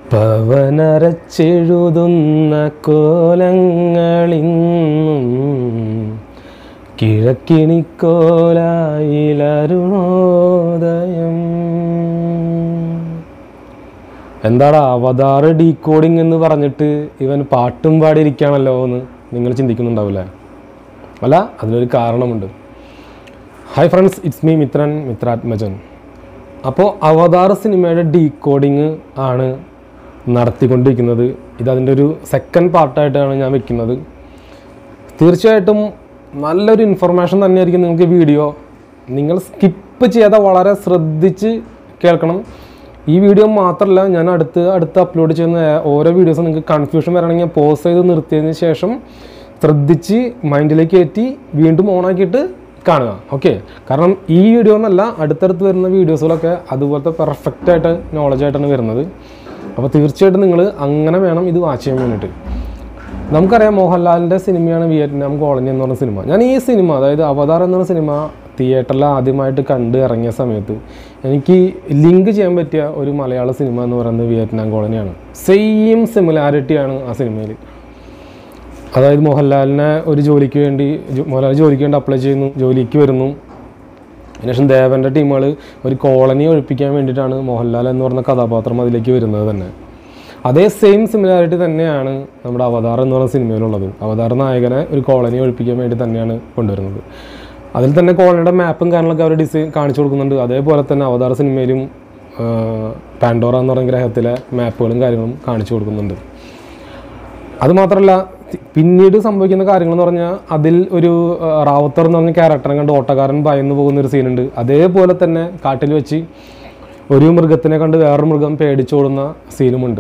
പവനരച്ചെഴുതുന്ന കോലങ്ങളിന്നും കിഴക്കിണിക്കോലായിലരുണോദയം എന്താടാ അവതാർ ഡീകോഡിംഗ് എന്ന് പറഞ്ഞിട്ട് ഇവൻ പാട്ടും പാടിയിരിക്കുകയാണല്ലോ എന്ന് നിങ്ങൾ ചിന്തിക്കുന്നുണ്ടാവില്ലേ അല്ല അതിനൊരു കാരണമുണ്ട് hi friends it's me Mithran Mithrathmajan അപ്പോൾ അവതാർ സിനിമയുടെ ഡീകോഡിങ് ആണ് നടത്തിക്കൊണ്ടിരിക്കുന്നത് ഇത് അതിൻ്റെ ഒരു സെക്കൻഡ് പാർട്ടായിട്ടാണ് ഞാൻ വെക്കുന്നത് തീർച്ചയായിട്ടും നല്ലൊരു ഇൻഫർമേഷൻ തന്നെയായിരിക്കും നിങ്ങൾക്ക് വീഡിയോ നിങ്ങൾ സ്കിപ്പ് ചെയ്യാതെ വളരെ ശ്രദ്ധിച്ച് കേൾക്കണം ഈ വീഡിയോ മാത്രമല്ല ഞാൻ അടുത്ത് അടുത്ത് അപ്ലോഡ് ചെയ്യുന്ന ഓരോ വീഡിയോസും നിങ്ങൾക്ക് കൺഫ്യൂഷൻ വരണമെങ്കിൽ പോസ് ചെയ്ത് നിർത്തിയതിന് ശേഷം ശ്രദ്ധിച്ച് മൈൻഡിലേക്ക് കയറ്റി വീണ്ടും ഓണാക്കിയിട്ട് കാണുക ഓക്കെ കാരണം ഈ വീഡിയോ എന്നല്ല അടുത്തടുത്ത് വരുന്ന വീഡിയോസുകളൊക്കെ അതുപോലത്തെ പെർഫെക്റ്റ് ആയിട്ട് നോളജ് ആയിട്ടാണ് വരുന്നത് അപ്പോൾ തീർച്ചയായിട്ടും നിങ്ങൾ അങ്ങനെ വേണം ഇത് വാച്ച് ചെയ്യാൻ വേണ്ടിയിട്ട് നമുക്കറിയാം മോഹൻലാലിൻ്റെ സിനിമയാണ് വിയറ്റ്നാം കോളനി എന്ന് പറഞ്ഞ സിനിമ ഞാൻ ഈ സിനിമ അതായത് അവതാർ എന്ന് പറഞ്ഞ സിനിമ തിയേറ്ററിൽ ആദ്യമായിട്ട് കണ്ട് ഇറങ്ങിയ സമയത്ത് എനിക്ക് ലിങ്ക് ചെയ്യാൻ പറ്റിയ ഒരു മലയാള സിനിമ എന്ന് പറയുന്നത് വിയറ്റ്നാം കോളനിയാണ് സെയിം സിമിലാരിറ്റിയാണ് ആ സിനിമയിൽ അതായത് മോഹൻലാലിനെ ഒരു ജോലിക്ക് വേണ്ടി ജോ- മോഹൻലാൽ ജോലിക്ക് വേണ്ടി അപ്ലൈ ചെയ്യുന്നു ജോലിക്ക് വരുന്നു അതിനുശേഷം ദേവൻ്റെ ടീമുകൾ ഒരു കോളനി ഒഴിപ്പിക്കാൻ വേണ്ടിയിട്ടാണ് മോഹൻലാൽ എന്ന് പറഞ്ഞ കഥാപാത്രം അതിലേക്ക് വരുന്നത് തന്നെ അതേ സെയിം സിമിലാരിറ്റി തന്നെയാണ് നമ്മുടെ അവതാർ എന്ന് പറയുന്ന സിനിമയിലുള്ളത് അവതാർ നായകനെ ഒരു കോളനി ഒഴിപ്പിക്കാൻ വേണ്ടി തന്നെയാണ് കൊണ്ടുവരുന്നത് അതിൽ തന്നെ കോളനിയുടെ മാപ്പും കാര്യങ്ങളൊക്കെ അവർ ഡിസൈൻ കാണിച്ചു കൊടുക്കുന്നുണ്ട് അതേപോലെ തന്നെ അവതാർ സിനിമയിലും ആ, പാൻഡോറ എന്ന് പറയുന്ന ഗ്രഹത്തിലെ മാപ്പുകളും കാര്യങ്ങളും കാണിച്ചു കൊടുക്കുന്നുണ്ട് അതുമാത്രമല്ല തി- പിന്നീട് സംഭവിക്കുന്ന കാര്യങ്ങൾ എന്ന് പറഞ്ഞാൽ അതിൽ ഒരു ആ, റാവുത്തർ എന്ന് പറഞ്ഞ ക്യാരക്ടറെ കണ്ട് ഓട്ടക്കാരൻ ഭയന്ന് പോകുന്ന ഒരു സീനുണ്ട് അതേപോലെ തന്നെ കാട്ടിൽ വെച്ച് ഒരു മൃഗത്തിനെ കണ്ട് വേറൊരു മൃഗം പേടിച്ചോടുന്ന സീനുമുണ്ട്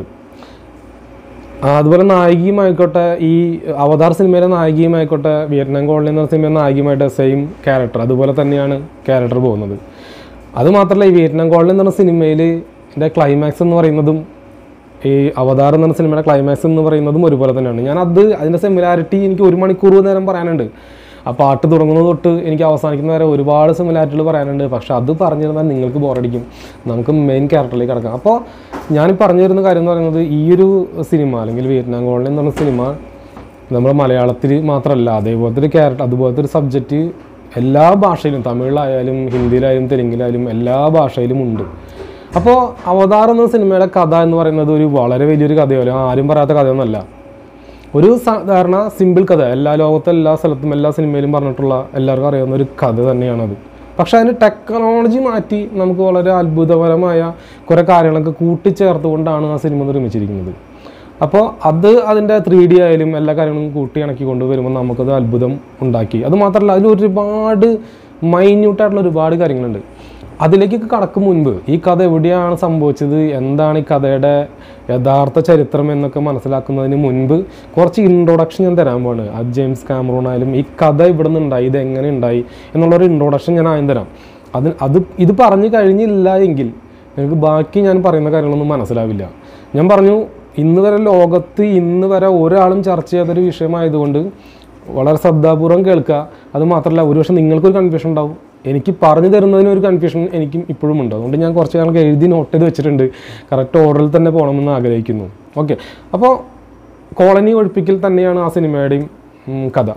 ആ, അതുപോലെ നായികയുമായിക്കോട്ടെ ഈ അവതാർ സിനിമയിലെ നായികയുമായിക്കോട്ടെ വിയറ്റ്നാം കോളനി എന്ന സിനിമയിലെ നായികയുമായിട്ട് സെയിം ക്യാരക്ടർ അതുപോലെ തന്നെയാണ് ക്യാരക്ടർ പോകുന്നത് അതുമാത്രമല്ല ഈ വിയറ്റ്നാം കോളനി എന്ന് പറഞ്ഞ സിനിമയിൽ എൻ്റെ ക്ലൈമാക്സ് എന്ന് പറയുന്നതും ഈ അവതാർ എന്ന് പറഞ്ഞ സിനിമയുടെ ക്ലൈമാക്സ് എന്ന് പറയുന്നതും ഒരുപോലെ തന്നെയാണ് ഞാൻ അത് അതിൻ്റെ സിമിലാരിറ്റി എനിക്ക് ഒരു മണിക്കൂർ നേരം പറയാനുണ്ട് ആ പാട്ട് തുടങ്ങുന്നത് തൊട്ട് എനിക്ക് അവസാനിക്കുന്ന വരെ ഒരുപാട് സിമിലാരിറ്റികൾ പറയാനുണ്ട് പക്ഷെ അത് പറഞ്ഞിരുന്നാൽ നിങ്ങൾക്ക് ബോറടിക്കും നമുക്ക് മെയിൻ ക്യാരക്ടറിലേക്ക് കിടക്കാം അപ്പോൾ ഞാൻ പറഞ്ഞു തരുന്ന കാര്യം എന്ന് പറയുന്നത് ഈ ഒരു സിനിമ അല്ലെങ്കിൽ വിയറ്റ്നാം കോളനി എന്ന് പറഞ്ഞ സിനിമ നമ്മുടെ മലയാളത്തിൽ മാത്രമല്ല അതേപോലത്തെ ഒരു ക്യാരക്ടർ അതുപോലത്തെ ഒരു സബ്ജക്റ്റ് എല്ലാ ഭാഷയിലും തമിഴിലായാലും ഹിന്ദിയിലായാലും തെലുങ്കിലായാലും എല്ലാ ഭാഷയിലും ഉണ്ട് അപ്പോൾ അവതാർ എന്ന സിനിമയുടെ കഥ എന്ന് പറയുന്നത് ഒരു വളരെ വലിയൊരു കഥയല്ല ആരും പറയാത്ത കഥയൊന്നുമല്ല ഒരു സാധാരണ സിമ്പിൾ കഥ എല്ലാ ലോകത്തെ എല്ലാ സ്ഥലത്തും എല്ലാ സിനിമയിലും പറഞ്ഞിട്ടുള്ള എല്ലാവർക്കും അറിയാവുന്ന ഒരു കഥ തന്നെയാണത് പക്ഷേ അതിന് ടെക്നോളജി മാറ്റി നമുക്ക് വളരെ അത്ഭുതപരമായ കുറേ കാര്യങ്ങളൊക്കെ കൂട്ടിച്ചേർത്തുകൊണ്ടാണ് ആ സിനിമ നിർമ്മിച്ചിരിക്കുന്നത് അപ്പോൾ അത് അതിൻ്റെ ത്രീ ഡി ആയാലും എല്ലാ കാര്യങ്ങളും കൂട്ടി ഇണക്കി കൊണ്ടുവരുമ്പോൾ നമുക്കത് അത്ഭുതം ഉണ്ടാക്കി അത് മാത്രമല്ല അതിൽ ഒരുപാട് മൈന്യൂട്ടായിട്ടുള്ള ഒരുപാട് കാര്യങ്ങളുണ്ട് അതിലേക്കൊക്കെ കടക്കും മുൻപ് ഈ കഥ എവിടെയാണ് സംഭവിച്ചത് എന്താണ് ഈ കഥയുടെ യഥാർത്ഥ ചരിത്രം എന്നൊക്കെ മനസ്സിലാക്കുന്നതിന് മുൻപ് കുറച്ച് ഇൻട്രൊഡക്ഷൻ ഞാൻ തരാൻ പോവാണ് അത് ജെയിംസ് കാമറൂൺ ആയാലും ഈ കഥ ഇവിടെ നിന്ന് ഉണ്ടായി ഇത് എങ്ങനെ ഉണ്ടായി എന്നുള്ളൊരു ഇൻട്രൊഡക്ഷൻ ഞാൻ ആദ്യം തരാം അത് അത് ഇത് പറഞ്ഞു കഴിഞ്ഞില്ല എങ്കിൽ നിങ്ങൾക്ക് ബാക്കി ഞാൻ പറയുന്ന കാര്യങ്ങളൊന്നും മനസ്സിലാവില്ല ഞാൻ പറഞ്ഞു ഇന്ന് വരെ ലോകത്ത് ഇന്ന് വരെ ഒരാളും ചർച്ച ചെയ്യാത്തൊരു വിഷയമായതുകൊണ്ട് വളരെ ശ്രദ്ധാപൂർവ്വം കേൾക്കുക അത് മാത്രമല്ല ഒരുപക്ഷെ നിങ്ങൾക്കൊരു കൺഫ്യൂഷൻ ഉണ്ടാവും എനിക്ക് പറഞ്ഞു തരുന്നതിന് ഒരു കൺഫ്യൂഷൻ എനിക്കും ഇപ്പോഴും ഉണ്ട് അതുകൊണ്ട് ഞാൻ കുറച്ച് കാലം എഴുതി നോട്ട് ചെയ്ത് വെച്ചിട്ടുണ്ട് കറക്റ്റ് ഓർഡറിൽ തന്നെ പോകണമെന്ന് ആഗ്രഹിക്കുന്നു ഓക്കെ അപ്പോൾ കോളനി ഒഴിപ്പിക്കൽ തന്നെയാണ് ആ സിനിമയുടെയും ഉം, കഥ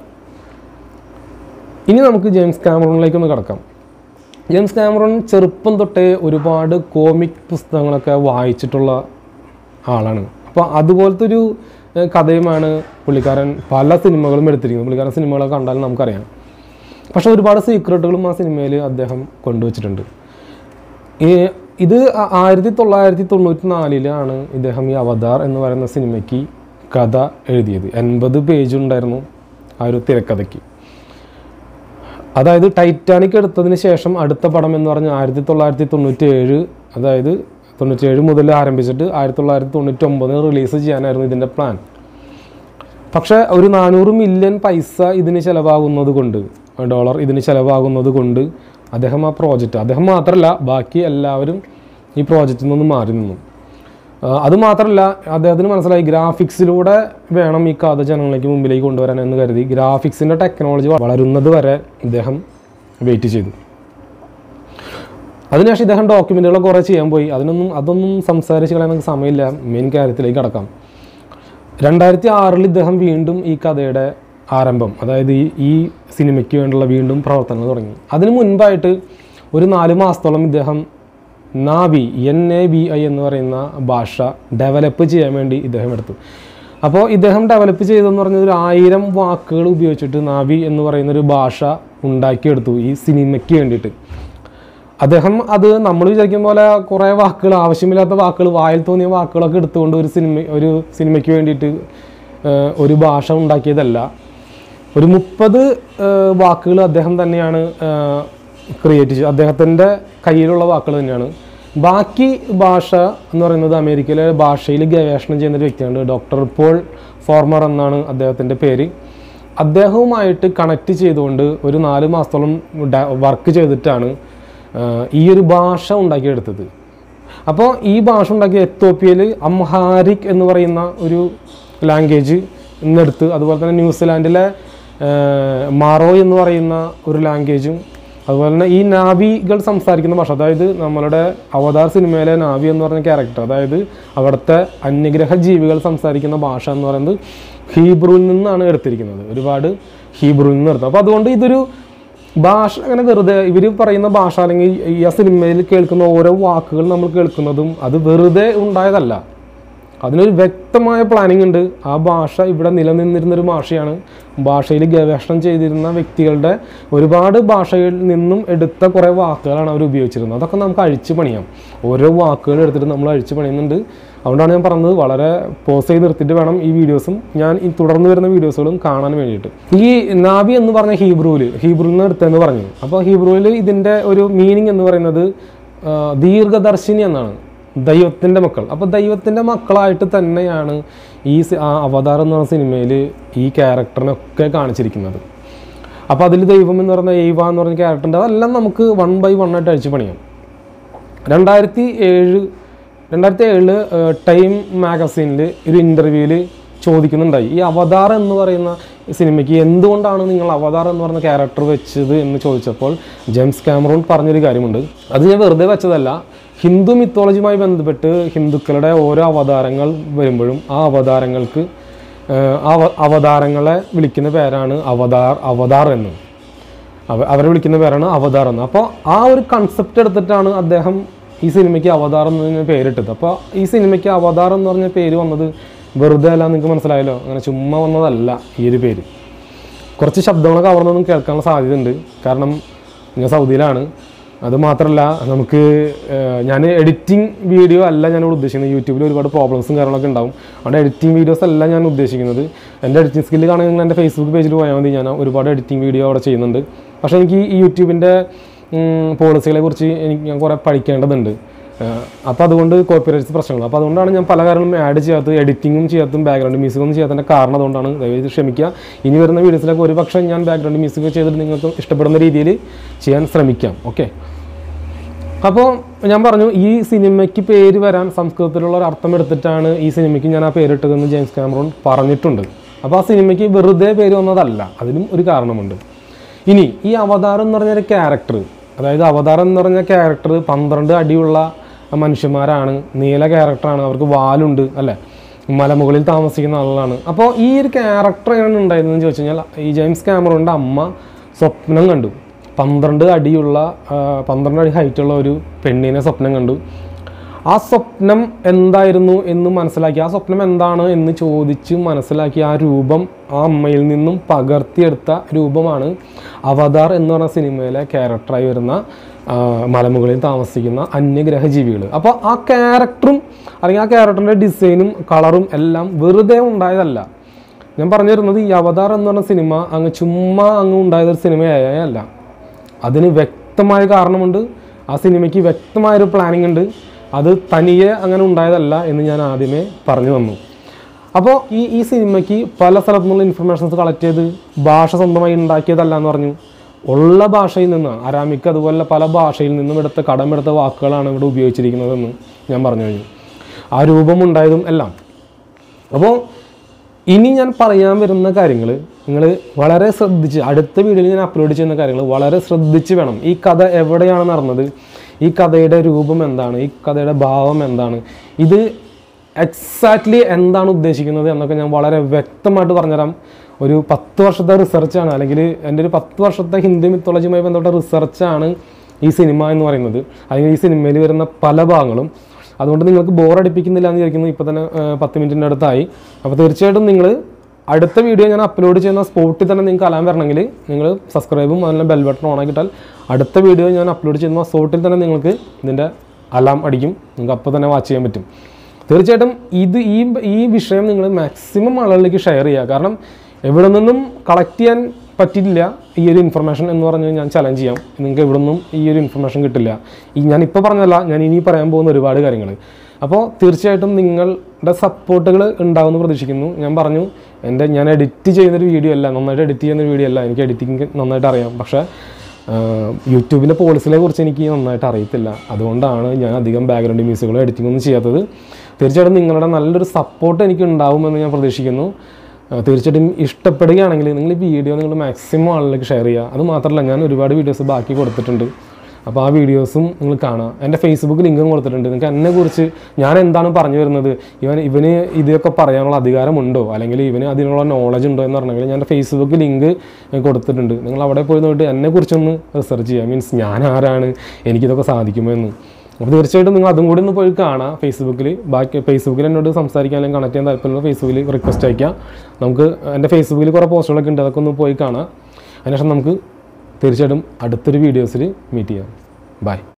ഇനി നമുക്ക് ജെയിംസ് കാമറൂണിലേക്ക് ഒന്ന് കിടക്കാം ജെയിംസ് കാമറൂൺ ചെറുപ്പം തൊട്ടേ ഒരുപാട് കോമിക് പുസ്തകങ്ങളൊക്കെ വായിച്ചിട്ടുള്ള ആളാണ് അപ്പോൾ അതുപോലത്തെ ഒരു ഏഹ്, കഥയുമാണ് പുള്ളിക്കാരൻ പല സിനിമകളും എടുത്തിരിക്കുന്നത് പുള്ളിക്കാരൻ സിനിമകളൊക്കെ കണ്ടാൽ നമുക്കറിയാം പക്ഷെ ഒരുപാട് സീക്രട്ടുകളും ആ സിനിമയിൽ അദ്ദേഹം കൊണ്ടുവച്ചിട്ടുണ്ട് ഈ ഇത് ആ- ആയിരത്തി തൊള്ളായിരത്തി തൊണ്ണൂറ്റി നാലിലാണ് ഇദ്ദേഹം ഈ അവതാർ എന്ന് പറയുന്ന സിനിമയ്ക്ക് കഥ എഴുതിയത് എൺപത് പേജ് ഉണ്ടായിരുന്നു ആ ഒരു തിരക്കഥയ്ക്ക് അതായത് ടൈറ്റാനിക് എടുത്തതിന് ശേഷം അടുത്ത പടം എന്ന് പറഞ്ഞാൽ ആയിരത്തി തൊള്ളായിരത്തി തൊണ്ണൂറ്റി ഏഴ് അതായത് തൊണ്ണൂറ്റിയേഴ് മുതൽ ആരംഭിച്ചിട്ട് ആയിരത്തി തൊള്ളായിരത്തി തൊണ്ണൂറ്റി ഒമ്പതിന് റിലീസ് ചെയ്യാനായിരുന്നു ഇതിൻ്റെ പ്ലാൻ പക്ഷേ ഒരു നാനൂറ് മില്യൺ പൈസ ഇതിന് ചിലവാകുന്നത് കൊണ്ട് ഡോളർ ഇതിന് ചിലവാകുന്നത് കൊണ്ട് അദ്ദേഹം ആ പ്രോജക്റ്റ് അദ്ദേഹം മാത്രമല്ല ബാക്കി എല്ലാവരും ഈ പ്രോജക്റ്റിൽ നിന്ന് മാറി നിന്നു ആ, അത് മാത്രമല്ല അദ്ദേഹത്തിന് മനസ്സിലായി ഗ്രാഫിക്സിലൂടെ വേണം ഈ കഥ ജനങ്ങളിലേക്ക് മുമ്പിലേക്ക് കൊണ്ടുവരാൻ എന്ന് കരുതി ഗ്രാഫിക്സിൻ്റെ ടെക്നോളജി വളരുന്നത് വരെ ഇദ്ദേഹം വെയിറ്റ് ചെയ്തു അതിനുശേഷം ഇദ്ദേഹം ഡോക്യുമെൻറ്റുകൾ കുറേ ചെയ്യാൻ പോയി അതിനൊന്നും അതൊന്നും സംസാരിച്ച് കളയാൻ നമുക്ക് സമയമില്ല മെയിൻ കാര്യത്തിലേക്ക് കടക്കാം രണ്ടായിരത്തി ആറിൽ ഇദ്ദേഹം വീണ്ടും ഈ കഥയുടെ ആരംഭം അതായത് ഈ ഈ സിനിമയ്ക്ക് വേണ്ടിയുള്ള വീണ്ടും പ്രവർത്തനങ്ങൾ തുടങ്ങി അതിനു മുൻപായിട്ട് ഒരു നാല് മാസത്തോളം ഇദ്ദേഹം Na'vi N A B I എന്ന് പറയുന്ന ഭാഷ ഡെവലപ്പ് ചെയ്യാൻ വേണ്ടി ഇദ്ദേഹം എടുത്തു അപ്പോൾ ഇദ്ദേഹം ഡെവലപ്പ് ചെയ്തതെന്ന് പറഞ്ഞത് ഒരു ആയിരം വാക്കുകൾ ഉപയോഗിച്ചിട്ട് നാവി എന്ന് പറയുന്ന ഒരു ഭാഷ ഉണ്ടാക്കിയെടുത്തു ഈ സിനിമയ്ക്ക് വേണ്ടിയിട്ട് അദ്ദേഹം അത് നമ്മൾ വിചാരിക്കും പോലെ കുറേ വാക്കുകൾ ആവശ്യമില്ലാത്ത വാക്കുകൾ വായിൽ തോന്നിയ വാക്കുകളൊക്കെ എടുത്തുകൊണ്ട് ഒരു സിനിമ ഒരു സിനിമയ്ക്ക് വേണ്ടിയിട്ട് ഏഹ്, ഒരു ഭാഷ ഉണ്ടാക്കിയതല്ല ഒരു മുപ്പത് വാക്കുകൾ അദ്ദേഹം തന്നെയാണ് ക്രിയേറ്റ് ചെയ്തത് അദ്ദേഹത്തിൻ്റെ കയ്യിലുള്ള വാക്കുകൾ തന്നെയാണ് ബാക്കി ഭാഷ എന്ന് പറയുന്നത് അമേരിക്കയിലെ ഭാഷയിൽ ഗവേഷണം ചെയ്യുന്ന ഒരു വ്യക്തിയാണ് ഡോക്ടർ പോൾ ഫോർമർ എന്നാണ് അദ്ദേഹത്തിൻ്റെ പേര് അദ്ദേഹവുമായിട്ട് കണക്ട് ചെയ്തുകൊണ്ട് ഒരു നാല് മാസത്തോളം വർക്ക് ചെയ്തിട്ടാണ് ആഹ് ഈ ഒരു ഭാഷ ഉണ്ടാക്കിയെടുത്തത് അപ്പോൾ ഈ ഭാഷ ഉണ്ടാക്കിയ എത്തോപ്യയിൽ അംഹാരിക് എന്ന് പറയുന്ന ഒരു ലാംഗ്വേജ് ഇന്നെടുത്ത് അതുപോലെ തന്നെ ന്യൂസിലാൻഡിലെ ആഹ് മാറോ എന്ന് പറയുന്ന ഒരു ലാംഗ്വേജും അതുപോലെ തന്നെ ഈ നാവികൾ സംസാരിക്കുന്ന ഭാഷ അതായത് നമ്മളുടെ അവതാർ സിനിമയിലെ നാവി എന്ന് പറഞ്ഞ ക്യാരക്ടർ അതായത് അവിടുത്തെ അന്യഗ്രഹ ജീവികൾ സംസാരിക്കുന്ന ഭാഷ എന്ന് പറയുന്നത് ഹീബ്രുവിൽ നിന്നാണ് എടുത്തിരിക്കുന്നത് ഒരുപാട് ഹീബ്രുവിൽ നിന്ന് എടുത്തത് അപ്പോൾ അതുകൊണ്ട് ഇതൊരു ഭാഷ അങ്ങനെ വെറുതെ ഇവർ പറയുന്ന ഭാഷ അല്ലെങ്കിൽ ഈ ആ സിനിമയിൽ കേൾക്കുന്ന ഓരോ വാക്കുകൾ നമ്മൾ കേൾക്കുന്നതും അത് വെറുതെ ഉണ്ടായതല്ല അതിനൊരു വ്യക്തമായ പ്ലാനിങ് ഉണ്ട് ആ ഭാഷ ഇവിടെ നിലനിന്നിരുന്നൊരു ഭാഷയാണ് ഭാഷയിൽ ഗവേഷണം ചെയ്തിരുന്ന വ്യക്തികളുടെ ഒരുപാട് ഭാഷയിൽ നിന്നും എടുത്ത കുറേ വാക്കുകളാണ് അവർ ഉപയോഗിച്ചിരുന്നത് അതൊക്കെ നമുക്ക് അഴിച്ചു പണിയാം ഓരോ വാക്കുകൾ എടുത്തിട്ട് നമ്മൾ അഴിച്ചു പണിയുന്നുണ്ട് അതുകൊണ്ടാണ് ഞാൻ പറഞ്ഞത് വളരെ പോസ് ചെയ്ത് നിർത്തിയിട്ട് വേണം ഈ വീഡിയോസും ഞാൻ ഈ തുടർന്ന് വരുന്ന വീഡിയോസുകളും കാണാൻ വേണ്ടിയിട്ട് ഈ നാബി എന്ന് പറഞ്ഞ ഹീബ്രുവിൽ ഹീബ്രുവിൽ നിന്ന് എടുത്തതെന്ന് പറഞ്ഞു അപ്പോൾ ഹീബ്രുവിൽ ഇതിൻ്റെ ഒരു മീനിങ് എന്ന് പറയുന്നത് ആ, ദീർഘദർശിനി എന്നാണ് ദൈവത്തിൻ്റെ മക്കൾ അപ്പോൾ ദൈവത്തിൻ്റെ മക്കളായിട്ട് തന്നെയാണ് ഈ സി- ആ അവതാർ എന്ന് പറഞ്ഞ സിനിമയിൽ ഈ ക്യാരക്ടറിനൊക്കെ കാണിച്ചിരിക്കുന്നത് അപ്പോൾ അതിൽ ദൈവം എന്ന് പറഞ്ഞ ഏവ എന്ന് പറഞ്ഞ ക്യാരക്ടറിൻ്റെ അതെല്ലാം നമുക്ക് വൺ ബൈ വൺ ആയിട്ട് അഴിച്ചു പണിയാം രണ്ടായിരത്തി ഏഴ് രണ്ടായിരത്തി ഏഴില് ടൈം മാഗസീനിൽ ഒരു ഇൻ്റർവ്യൂവിൽ ചോദിക്കുന്നുണ്ടായി ഈ അവതാർ എന്ന് പറയുന്ന ഈ സിനിമയ്ക്ക് എന്തുകൊണ്ടാണ് നിങ്ങൾ അവതാർ എന്ന് പറയുന്ന ക്യാരക്ടർ വെച്ചത് എന്ന് ചോദിച്ചപ്പോൾ ജെയിംസ് കാമറൂൺ പറഞ്ഞൊരു കാര്യമുണ്ട് അത് ഞാൻ വെറുതെ വെച്ചതല്ല ഹിന്ദു മിത്തോളജിയുമായി ബന്ധപ്പെട്ട് ഹിന്ദുക്കളുടെ ഓരോ അവതാരങ്ങൾ വരുമ്പോഴും ആ അവതാരങ്ങൾക്ക് ഏഹ്, ആ അവ- അവതാരങ്ങളെ വിളിക്കുന്ന പേരാണ് അവതാർ അവതാർ എന്ന് അവ അവരെ വിളിക്കുന്ന പേരാണ് അവതാർ എന്ന് അപ്പോൾ ആ ഒരു കൺസെപ്റ്റ് എടുത്തിട്ടാണ് അദ്ദേഹം ഈ സിനിമയ്ക്ക് അവതാർ എന്നതിന് പേരിട്ടത് അപ്പോൾ ഈ സിനിമയ്ക്ക് അവതാർ എന്ന് പറഞ്ഞ പേര് വന്നത് വെറുതെ അല്ല നിങ്ങൾക്ക് മനസ്സിലായല്ലോ അങ്ങനെ ചുമ്മാ വന്നതല്ല ഈ ഒരു പേര് കുറച്ച് ശബ്ദങ്ങളൊക്കെ അവിടെ നിന്നും കേൾക്കാനുള്ള സാധ്യതയുണ്ട് കാരണം ഞാൻ സൗദിയിലാണ് അത് മാത്രമല്ല നമുക്ക് ഞാൻ എഡിറ്റിംഗ് വീഡിയോ അല്ല ഞാൻ ഇവിടെ ഉദ്ദേശിക്കുന്നത് യൂട്യൂബിൽ ഒരുപാട് പ്രോബ്ലംസും കാര്യങ്ങളൊക്കെ ഉണ്ടാവും അതുകൊണ്ട് എഡിറ്റിംഗ് വീഡിയോസ് അല്ല ഞാൻ ഉദ്ദേശിക്കുന്നത് എൻ്റെ എഡിറ്റിംഗ് സ്കില്ല് കാണുമെങ്കിൽ നിങ്ങൾ എൻ്റെ ഫേസ്ബുക്ക് പേജിൽ പോയാൽ മതി ഞാൻ ഒരുപാട് എഡിറ്റിംഗ് വീഡിയോ അവിടെ ചെയ്യുന്നുണ്ട് പക്ഷേ എനിക്ക് ഈ യൂട്യൂബിൻ്റെ പോളിസികളെ കുറിച്ച് എനിക്ക് ഞാൻ കുറേ പഠിക്കേണ്ടതുണ്ട് അപ്പോൾ അതുകൊണ്ട് കോപ്പിറൈറ്റ്സ് പ്രശ്നങ്ങൾ അപ്പോൾ അതുകൊണ്ടാണ് ഞാൻ പല കാര്യങ്ങളും ആഡ് ചെയ്യാത്തത് എഡിറ്റിങ്ങും ചെയ്യാത്തതും ബാക്ക്ഗ്രൗണ്ട് മ്യൂസിക്കൊന്നും ചെയ്യാത്തതിൻ്റെ കാരണം അതുകൊണ്ടാണ് ദയവേത് ക്ഷമിക്കുക ഇനി വരുന്ന വീഡിയോസിലൊക്കെ ഒരു പക്ഷേ ഞാൻ ബാക്ക്ഗ്രൗണ്ട് മ്യൂസിക് ചെയ്തിട്ട് നിങ്ങൾക്ക് ഇഷ്ടപ്പെടുന്ന രീതിയിൽ ചെയ്യാൻ ശ്രമിക്കാം ഓക്കെ അപ്പോൾ ഞാൻ പറഞ്ഞു ഈ സിനിമയ്ക്ക് പേര് വരാൻ സംസ്കൃതത്തിലുള്ള ഒരു അർത്ഥം എടുത്തിട്ടാണ് ഈ സിനിമയ്ക്ക് ഞാൻ ആ പേരിട്ടതെന്ന് ജെയിംസ് കാമറോൺ പറഞ്ഞിട്ടുണ്ട് അപ്പോൾ ആ സിനിമയ്ക്ക് വെറുതെ പേര് വന്നതല്ല അതിനും ഒരു കാരണമുണ്ട് ഇനി ഈ അവതാരം എന്ന് പറഞ്ഞൊരു ക്യാരക്ടർ അതായത് അവതാരം എന്ന് പറഞ്ഞ ക്യാരക്ടർ പന്ത്രണ്ട് അടിയുള്ള മനുഷ്യന്മാരാണ് നീല ക്യാരക്ടറാണ് അവർക്ക് വാലുണ്ട് അല്ലേ മലമുകളിൽ താമസിക്കുന്ന ആളുകളാണ് അപ്പോൾ ഈ ഒരു ക്യാരക്ടർ എങ്ങനെ ഉണ്ടായിരുന്നെന്ന് ചോദിച്ചു കഴിഞ്ഞാൽ ഈ ജെയിംസ് ക്യാമറോണിൻ്റെ അമ്മ സ്വപ്നം കണ്ടു പന്ത്രണ്ട് അടിയുള്ള ആ, പന്ത്രണ്ട് അടി ഹൈറ്റുള്ള ഒരു പെണ്ണിനെ സ്വപ്നം കണ്ടു ആ സ്വപ്നം എന്തായിരുന്നു എന്ന് മനസ്സിലാക്കി ആ സ്വപ്നം എന്താണ് എന്ന് ചോദിച്ച് മനസ്സിലാക്കി ആ രൂപം ആ അമ്മയിൽ നിന്നും പകർത്തിയെടുത്ത രൂപമാണ് അവതാർ എന്ന് പറഞ്ഞ സിനിമയിലെ ക്യാരക്ടറായി വരുന്ന ആ, മലമുകളിൽ താമസിക്കുന്ന അന്യഗ്രഹ ജീവികൾ അപ്പോൾ ആ ക്യാരക്ടറും അല്ലെങ്കിൽ ആ ക്യാരക്ടറിൻ്റെ ഡിസൈനും കളറും എല്ലാം വെറുതെ ഉണ്ടായതല്ല ഞാൻ പറഞ്ഞു തരുന്നത് ഈ അവതാർ എന്ന് പറഞ്ഞ സിനിമ അങ്ങ് ചുമ്മാ അങ്ങ് ഉണ്ടായതൊരു സിനിമയല്ല അതിന് വ്യക്തമായ കാരണമുണ്ട് ആ സിനിമയ്ക്ക് വ്യക്തമായൊരു പ്ലാനിങ് ഉണ്ട് അത് തനിയെ അങ്ങനെ ഉണ്ടായതല്ല എന്ന് ഞാൻ ആദ്യമേ പറഞ്ഞു തന്നു അപ്പോൾ ഈ ഈ സിനിമയ്ക്ക് പല സ്ഥലത്തു നിന്നുള്ള ഇൻഫർമേഷൻസ് കളക്ട് ചെയ്ത് ഭാഷ സ്വന്തമായി ഉണ്ടാക്കിയതല്ല എന്ന് പറഞ്ഞു ഉള്ള ഭാഷയിൽ നിന്ന് അരാമിക്ക് അതുപോലെ പല ഭാഷയിൽ നിന്നും എടുത്ത കടമെടുത്ത വാക്കുകളാണ് ഇവിടെ ഉപയോഗിച്ചിരിക്കുന്നതെന്ന് ഞാൻ പറഞ്ഞു കഴിഞ്ഞു ആ രൂപമുണ്ടായതും എല്ലാം അപ്പോൾ ഇനി ഞാൻ പറയാൻ വരുന്ന കാര്യങ്ങൾ നിങ്ങൾ വളരെ ശ്രദ്ധിച്ച് അടുത്ത വീഡിയോയിൽ ഞാൻ അപ്ലോഡ് ചെയ്യുന്ന കാര്യങ്ങൾ വളരെ ശ്രദ്ധിച്ച് വേണം ഈ കഥ എവിടെയാണ് നടന്നത് ഈ കഥയുടെ രൂപം എന്താണ് ഈ കഥയുടെ ഭാവം എന്താണ് ഇത് എക്സാക്ട്ലി എന്താണ് ഉദ്ദേശിക്കുന്നത് എന്നൊക്കെ ഞാൻ വളരെ വ്യക്തമായിട്ട് പറഞ്ഞുതരാം ഒരു പത്ത് വർഷത്തെ റിസർച്ചാണ് അല്ലെങ്കിൽ എൻ്റെ ഒരു പത്ത് വർഷത്തെ ഹിന്ദി മിത്തോളജിയുമായി ബന്ധപ്പെട്ട റിസർച്ചാണ് ഈ സിനിമ എന്ന് പറയുന്നത് അല്ലെങ്കിൽ ഈ സിനിമയിൽ വരുന്ന പല ഭാഗങ്ങളും അതുകൊണ്ട് നിങ്ങൾക്ക് ബോറടിപ്പിക്കുന്നില്ല എന്ന് വിചാരിക്കുന്നു ഇപ്പോൾ തന്നെ ആ, പത്ത് മിനിറ്റിൻ്റെ അടുത്തായി അപ്പോൾ തീർച്ചയായിട്ടും നിങ്ങൾ അടുത്ത വീഡിയോ ഞാൻ അപ്ലോഡ് ചെയ്യുന്ന സ്പോട്ടിൽ തന്നെ നിങ്ങൾക്ക് അലാം വരണമെങ്കിൽ നിങ്ങൾ സബ്സ്ക്രൈബും അതിനുള്ള ബെൽ ബട്ടൺ ഓൺ ആക്കിയിട്ടാൽ അടുത്ത വീഡിയോ ഞാൻ അപ്ലോഡ് ചെയ്യുന്ന സ്പോട്ടിൽ തന്നെ നിങ്ങൾക്ക് ഇതിൻ്റെ അലാം അടിക്കും നിങ്ങൾക്ക് അപ്പോൾ തന്നെ വാച്ച് ചെയ്യാൻ പറ്റും തീർച്ചയായിട്ടും ഇത് ഈ ഈ വിഷയം നിങ്ങൾ മാക്സിമം ആളുകളിലേക്ക് ഷെയർ ചെയ്യുക കാരണം എവിടെ നിന്നും കളക്ട് ചെയ്യാൻ പറ്റില്ല ഈ ഒരു ഇൻഫർമേഷൻ എന്ന് പറഞ്ഞ് ഞാൻ ചലഞ്ച് ചെയ്യാം നിങ്ങൾക്ക് എവിടെ നിന്നും ഈ ഒരു ഇൻഫർമേഷൻ കിട്ടില്ല ഈ ഞാൻ ഇപ്പോൾ പറഞ്ഞല്ല ഞാൻ ഇനി പറയാൻ പോകുന്ന ഒരുപാട് കാര്യങ്ങൾ അപ്പോൾ തീർച്ചയായിട്ടും നിങ്ങളുടെ സപ്പോർട്ടുകൾ ഉണ്ടാവുമെന്ന് പ്രതീക്ഷിക്കുന്നു ഞാൻ പറഞ്ഞു എൻ്റെ ഞാൻ എഡിറ്റ് ചെയ്യുന്നൊരു വീഡിയോ അല്ല നന്നായിട്ട് എഡിറ്റ് ചെയ്യുന്നൊരു വീഡിയോ അല്ല എനിക്ക് എഡിറ്റിംഗ് നന്നായിട്ട് അറിയാം പക്ഷേ ആഹ് യൂട്യൂബിലെ പോളിസിനെ കുറിച്ച് എനിക്ക് നന്നായിട്ട് അറിയത്തില്ല അതുകൊണ്ടാണ് ഞാൻ അധികം ബാക്ക്ഗ്രൗണ്ട് മ്യൂസിക്കുകളോ എഡിറ്റിംഗ് ഒന്നും ചെയ്യാത്തത് തീർച്ചയായിട്ടും നിങ്ങളുടെ നല്ലൊരു സപ്പോർട്ട് എനിക്ക് ഉണ്ടാവുമെന്ന് ഞാൻ പ്രതീക്ഷിക്കുന്നു ആഹ് തീർച്ചയായിട്ടും ഇഷ്ടപ്പെടുകയാണെങ്കിൽ നിങ്ങൾ ഈ വീഡിയോ നിങ്ങൾ മാക്സിമം ആളിലേക്ക് ഷെയർ ചെയ്യുക അത് മാത്രമല്ല ഞാൻ ഒരുപാട് വീഡിയോസ് ബാക്കി കൊടുത്തിട്ടുണ്ട് അപ്പോൾ ആ വീഡിയോസും നിങ്ങൾ കാണാം എൻ്റെ ഫേസ്ബുക്ക് ലിങ്കും കൊടുത്തിട്ടുണ്ട് നിങ്ങൾക്ക് എന്നെക്കുറിച്ച് ഞാൻ എന്താണ് പറഞ്ഞു വരുന്നത് ഇവൻ ഇവന് ഇതൊക്കെ പറയാനുള്ള അധികാരമുണ്ടോ അല്ലെങ്കിൽ ഇവന് അതിനുള്ള നോളജ് ഉണ്ടോ എന്ന് പറഞ്ഞെങ്കിൽ ഞാൻ എൻ്റെ ഫേസ്ബുക്ക് ലിങ്ക് കൊടുത്തിട്ടുണ്ട് നിങ്ങൾ അവിടെ പോയി നോക്കിയിട്ട് എന്നെക്കുറിച്ചൊന്ന് റിസർച്ച് ചെയ്യുക മീൻസ് ഞാൻ ആരാണ് എനിക്കിതൊക്കെ സാധിക്കുമോ എന്ന് അപ്പോൾ തീർച്ചയായിട്ടും നിങ്ങൾ അതും കൂടി ഒന്ന് പോയി കാണാം ഫേസ്ബുക്കിൽ ബാക്കി ഫേസ്ബുക്കിൽ എന്നോട് സംസാരിക്കാൻ അല്ലെങ്കിൽ കണക്ട് ചെയ്യാൻ താല്പര്യമുള്ള ഫേസ്ബുക്കിൽ റിക്വസ്റ്റ് അയക്കാം നമുക്ക് എൻ്റെ ഫേസ്ബുക്കിൽ കുറേ പോസ്റ്റുകളൊക്കെ ഉണ്ട് അതൊക്കെ ഒന്ന് പോയി കാണാം അതിനുശേഷം നമുക്ക് തീർച്ചയായിട്ടും അടുത്തൊരു വീഡിയോസിൽ മീറ്റ് ചെയ്യാം ബൈ